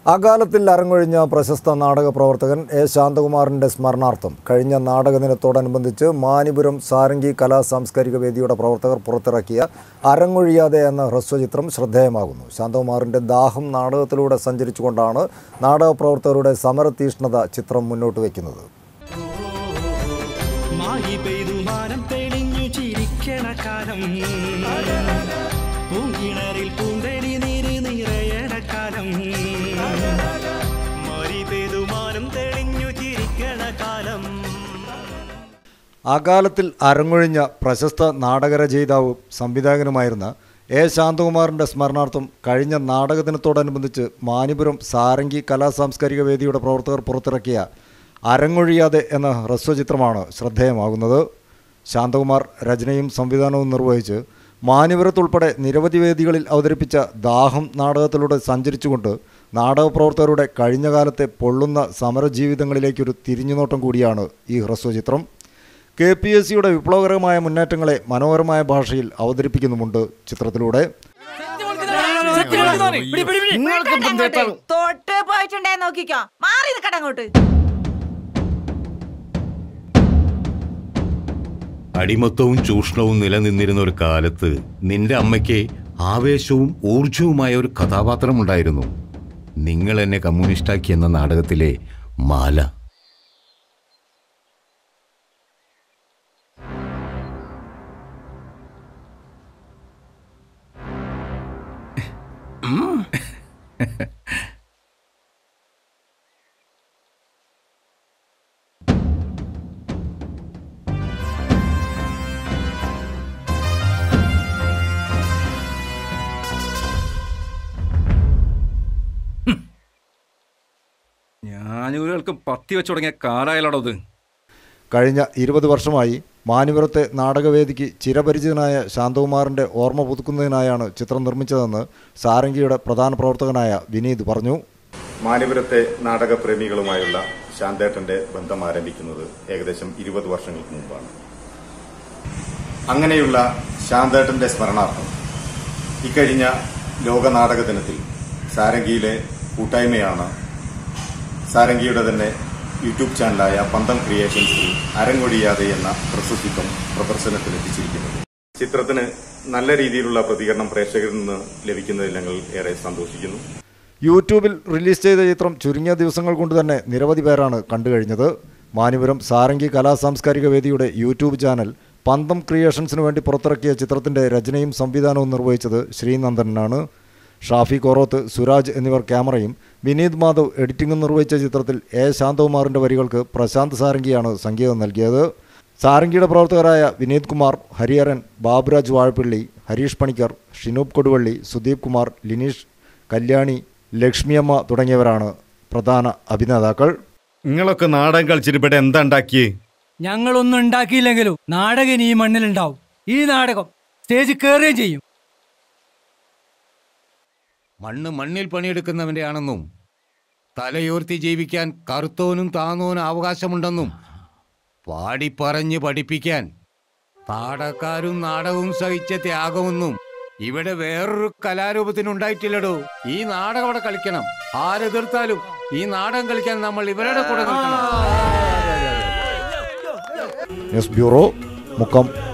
അകാലത്തിൽ അരങ്ങൊഴിഞ്ഞ പ്രശസ്ത നാടക പ്രവർത്തകൻ എ ശാന്തകുമാറിന്റെ സ്മരണാർത്ഥം കഴിഞ്ഞ നാടക ദിനത്തോടനുബന്ധിച്ച് മാനിപുരം സാരംഗി കലാ സാംസ്കാരിക വേദിയുടെ പ്രവർത്തകർ പുറത്തിറക്കിയ അരങ്ങൊഴിയാതെ എന്ന ഹ്രസ്വചിത്രം ശ്രദ്ധേയമാകുന്നു ശാന്തകുമാറിന്റെ ദാഹം നാടകത്തിലൂടെ സഞ്ചരിച്ചുകൊണ്ടാണ് നാടക പ്രവർത്തകരുടെ സമരതീഷ്ണത ചിത്രം മുന്നോട്ട് വയ്ക്കുന്നത് മായി പെയ്തു മാനം തെളിഞ്ഞു ചിരിക്കണ കാലം പൂങ്കിണറിൽ പൂന്തേടി നീര് നിറയണ കാലം മാരി പെയ്തു മാനം തെളിഞ്ഞു ചിരിക്കണ കാലം അകാലത്തിൽ അരങ്ങൊഴിഞ്ഞ പ്രശസ്ത നാടകരചയിതാവും സംവിധായകനുമായിരുന്ന എ ശാന്തകുമാറിന്റെ സ്മരണാർത്ഥം കഴിഞ്ഞ നാടക ദിനത്തോടനുബന്ധിച്ച് മാനിപുരം സാരംഗി കലാ സാംസ്കാരിക വേദിയുടെ പ്രവർത്തകർ പുറത്തിറക്കിയ അരങ്ങൊഴിയാതെ എന്ന ഹ്രസ്വചിത്രമാണ് ശ്രദ്ധേയമാകുന്നത് ശാന്തകുമാർ രചനയും സംവിധാനവും നിർവഹിച്ച് മാനിപുരത്തുൾപ്പെടെ നിരവധി വേദികളിൽ അവതരിപ്പിച്ച ദാഹം നാടകത്തിലൂടെ സഞ്ചരിച്ചുകൊണ്ട് നാടകപ്രവർത്തകരുടെ കഴിഞ്ഞ കാലത്തെ പൊള്ളുന്ന സമരജീവിതങ്ങളിലേക്കൊരു തിരിഞ്ഞുനോട്ടം കൂടിയാണ് ഈ ഹ്രസ്വചിത്രം കെ പി എസ് സിയുടെ വിപ്ലവകരമായ മുന്നേറ്റങ്ങളെ മനോഹരമായ ഭാഷയിൽ അവതരിപ്പിക്കുന്നുമുണ്ട് ചിത്രത്തിലൂടെ തൊട്ട് പോയിട്ടുണ്ടേ നോക്കിക്കോ മാറി നിൽക്കട്ടെ അങ്ങോട്ട് അടിമത്തവും ചൂഷണവും നിലനിന്നിരുന്ന ഒരു കാലത്ത് നിന്റെ അമ്മയ്ക്ക് ആവേശവും ഊർജവുമായ ഒരു കഥാപാത്രമുണ്ടായിരുന്നു നിങ്ങൾ എന്നെ കമ്മ്യൂണിസ്റ്റാക്കി എന്ന നാടകത്തിലെ മാല ഞാനൂരുകൾക്ക് പത്തി വെച്ച് തുടങ്ങിയ കാലായാലോടോ ഇത് കഴിഞ്ഞ ഇരുപത് വർഷമായി മാനിപുരത്തെ നാടകവേദിക്ക് ചിരപരിചിതനായ ശാന്തകുമാറിന്റെ ഓർമ്മ പുതുക്കുന്നതിനായാണ് ചിത്രം നിർമ്മിച്ചതെന്ന് സാരംഗിയുടെ പ്രധാന പ്രവർത്തകനായ വിനീത് പറഞ്ഞു മാനിപുരത്തെ നാടകപ്രേമികളുമായുള്ള ശാന്തേട്ടന്റെ ബന്ധം ആരംഭിക്കുന്നത് ഏകദേശം ഇരുപത് വർഷങ്ങൾക്ക് മുമ്പാണ് അങ്ങനെയുള്ള ശാന്തേട്ടന്റെ സ്മരണാർത്ഥം ഇക്കഴിഞ്ഞ ലോക നാടക ദിനത്തിൽ സാരംഗിയിലെ കൂട്ടായ്മയാണ് സാരംഗിയുടെ തന്നെ യൂട്യൂബ് ചാനലായ പന്തം ക്രിയേഷൻസിൽ അരങ്ങൊഴിയാതെ എന്ന പ്രശസ്തിത്വം പ്രദർശനത്തിന് എത്തിച്ചിരിക്കുന്നത് ചിത്രത്തിന് നല്ല രീതിയിലുള്ള പ്രതികരണം പ്രേക്ഷകരിൽ നിന്ന് ലഭിക്കുന്നതിൽ ഞങ്ങൾ ഏറെ സന്തോഷിക്കുന്നു യൂട്യൂബിൽ റിലീസ് ചെയ്ത ചിത്രം ചുരുങ്ങിയ ദിവസങ്ങൾ കൊണ്ട് തന്നെ നിരവധി പേരാണ് കണ്ടുകഴിഞ്ഞത് മാനിപുരം സാരംഗി കലാ സാംസ്കാരിക വേദിയുടെ യൂട്യൂബ് ചാനൽ പന്തം ക്രിയേഷൻസിനു വേണ്ടി പുറത്തിറക്കിയ ചിത്രത്തിന്റെ രചനയും സംവിധാനവും നിർവഹിച്ചത് ശ്രീനന്ദനാണ് ഷാഫി കോറോത്ത് സുരാജ് എന്നിവർ ക്യാമറയും വിനീത് മാധവ് എഡിറ്റിംഗും നിർവഹിച്ച ചിത്രത്തിൽ എ ശാന്തകുമാറിന്റെ വരികൾക്ക് പ്രശാന്ത് സാരംഗിയാണ് സംഗീതം നൽകിയത് സാരംഗിയുടെ പ്രവർത്തകരായ വിനീത് കുമാർ ഹരിഹരൻ ബാബുരാജ് വാഴപ്പിള്ളി ഹരീഷ് പണിക്കർ ഷിനൂപ് കൊടുവള്ളി സുദീപ് കുമാർ ലിനീഷ് കല്യാണി ലക്ഷ്മിയമ്മ തുടങ്ങിയവരാണ് പ്രധാന അഭിനേതാക്കൾ നിങ്ങളൊക്കെ നാടകം കളിച്ചിട്ട് ഇവിടെ എന്താ ഉണ്ടാക്കിയേ ഞങ്ങളൊന്നും ഉണ്ടാക്കിയില്ലെങ്കിലും നാടകൻ ഈ മണ്ണിലുണ്ടാവും ഈ നാടകം സ്റ്റേജിൽ കയറുകയും ചെയ്യും മണ്ണ് മണ്ണിൽ പണിയെടുക്കുന്നവന്റെ ആണെന്നും തലയോർത്തി ജീവിക്കാൻ കറുത്തോനും താന്നോനും അവകാശമുണ്ടെന്നും പാടിപ്പറഞ്ഞ് പഠിപ്പിക്കാൻ പാടക്കാരും നാടകവും സഹിച്ച ത്യാഗമൊന്നും ഇവിടെ വേറൊരു കലാരൂപത്തിനുണ്ടായിട്ടില്ലടോ ഈ നാടകം അവിടെ കളിക്കണം ആരെതിർത്താലും ഈ നാടകം കളിക്കാൻ നമ്മൾ ഇവരുടെ കൂടെ നിൽക്കണം ന്യൂസ് ബ്യൂറോ മുക്കം